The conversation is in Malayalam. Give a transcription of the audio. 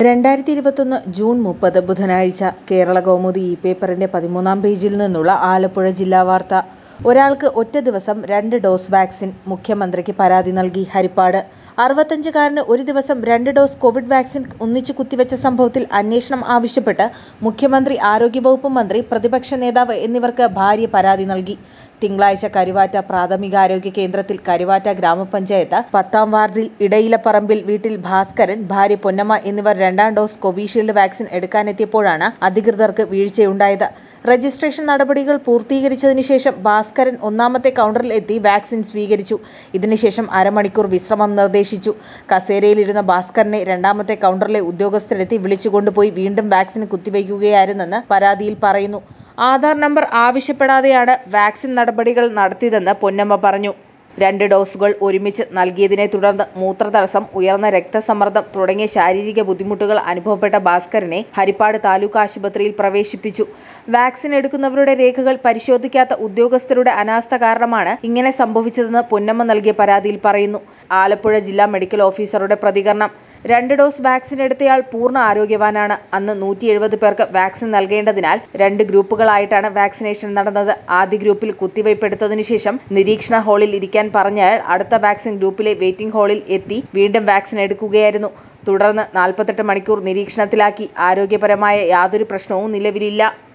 രണ്ടായിരത്തി ഇരുപത്തൊന്ന് ജൂൺ മുപ്പത് ബുധനാഴ്ച കേരള കൗമുദി ഇ പേപ്പറിന്റെ പതിമൂന്നാം പേജിൽ നിന്നുള്ള ആലപ്പുഴ ജില്ലാ വാർത്ത ഒരാൾക്ക് ഒറ്റ ദിവസം രണ്ട് ഡോസ് വാക്സിൻ മുഖ്യമന്ത്രിക്ക് പരാതി നൽകി ഹരിപ്പാട് അറുപത്തഞ്ചുകാരന് ഒരു ദിവസം രണ്ട് ഡോസ് കോവിഡ് വാക്സിൻ ഒന്നിച്ചു കുത്തിവെച്ച സംഭവത്തിൽ അന്വേഷണം ആവശ്യപ്പെട്ട് മുഖ്യമന്ത്രി ആരോഗ്യവകുപ്പ് മന്ത്രി പ്രതിപക്ഷ നേതാവ് എന്നിവർക്ക് ഭാര്യ പരാതി നൽകി തിങ്കളാഴ്ച കരുവാറ്റ പ്രാഥമികാരോഗ്യ കേന്ദ്രത്തിൽ കരുവാറ്റ ഗ്രാമപഞ്ചായത്ത് പത്താം വാർഡിൽ ഇടയിലപ്പറമ്പിൽ വീട്ടിൽ ഭാസ്കരൻ ഭാര്യ പൊന്നമ്മ എന്നിവർ രണ്ടാം ഡോസ് കോവിഷീൽഡ് വാക്സിൻ എടുക്കാനെത്തിയപ്പോഴാണ് അധികൃതർക്ക് വീഴ്ചയുണ്ടായത് രജിസ്ട്രേഷൻ നടപടികൾ പൂർത്തീകരിച്ചതിന് ശേഷം ഭാസ്കരൻ ഒന്നാമത്തെ കൗണ്ടറിൽ എത്തി വാക്സിൻ സ്വീകരിച്ചു ഇതിനുശേഷം അരമണിക്കൂർ വിശ്രമം നിർദ്ദേശിച്ചു കസേരയിലിരുന്ന ഭാസ്കരനെ രണ്ടാമത്തെ കൗണ്ടറിലെ ഉദ്യോഗസ്ഥരെത്തി വിളിച്ചുകൊണ്ടുപോയി വീണ്ടും വാക്സിൻ കുത്തിവയ്ക്കുകയായിരുന്നെന്ന് പരാതിയിൽ പറയുന്നു ആധാർ നമ്പർ ആവശ്യപ്പെടാതെയാണ് വാക്സിൻ നടപടികൾ നടത്തിയതെന്ന് പൊന്നമ്മ പറഞ്ഞു രണ്ട് ഡോസുകൾ ഒരുമിച്ച് നൽകിയതിനെ തുടർന്ന് മൂത്രതടസ്സം ഉയർന്ന രക്തസമ്മർദ്ദം തുടങ്ങിയ ശാരീരിക ബുദ്ധിമുട്ടുകൾ അനുഭവപ്പെട്ട ഭാസ്കരനെ ഹരിപ്പാട് താലൂക്ക് ആശുപത്രിയിൽ പ്രവേശിപ്പിച്ചു വാക്സിൻ എടുക്കുന്നവരുടെ രേഖകൾ പരിശോധിക്കാത്ത ഉദ്യോഗസ്ഥരുടെ അനാസ്ഥ കാരണമാണ് ഇങ്ങനെ സംഭവിച്ചതെന്ന് പൊന്നമ്മ നൽകിയ പരാതിയിൽ പറയുന്നു ആലപ്പുഴ ജില്ലാ മെഡിക്കൽ ഓഫീസറുടെ പ്രതികരണം രണ്ട് ഡോസ് വാക്സിൻ എടുത്തയാൾ പൂർണ്ണ ആരോഗ്യവാനാണ് അന്ന് നൂറ്റി എഴുപത് പേർക്ക് വാക്സിൻ നൽകേണ്ടതിനാൽ രണ്ട് ഗ്രൂപ്പുകളായിട്ടാണ് വാക്സിനേഷൻ നടന്നത് ആദ്യ ഗ്രൂപ്പിൽ കുത്തിവയ്പ് എടുത്തതിനു ശേഷം നിരീക്ഷണ ഹാളിൽ ഇരിക്കാൻ പറഞ്ഞയാൾ അടുത്ത വാക്സിൻ ഗ്രൂപ്പിലെ വെയിറ്റിംഗ് ഹാളിൽ എത്തി വീണ്ടും വാക്സിൻ എടുക്കുകയായിരുന്നു തുടർന്ന് നാൽപ്പത്തെട്ട് മണിക്കൂർ നിരീക്ഷണത്തിലാക്കി ആരോഗ്യപരമായ യാതൊരു പ്രശ്നവും നിലവിലില്ല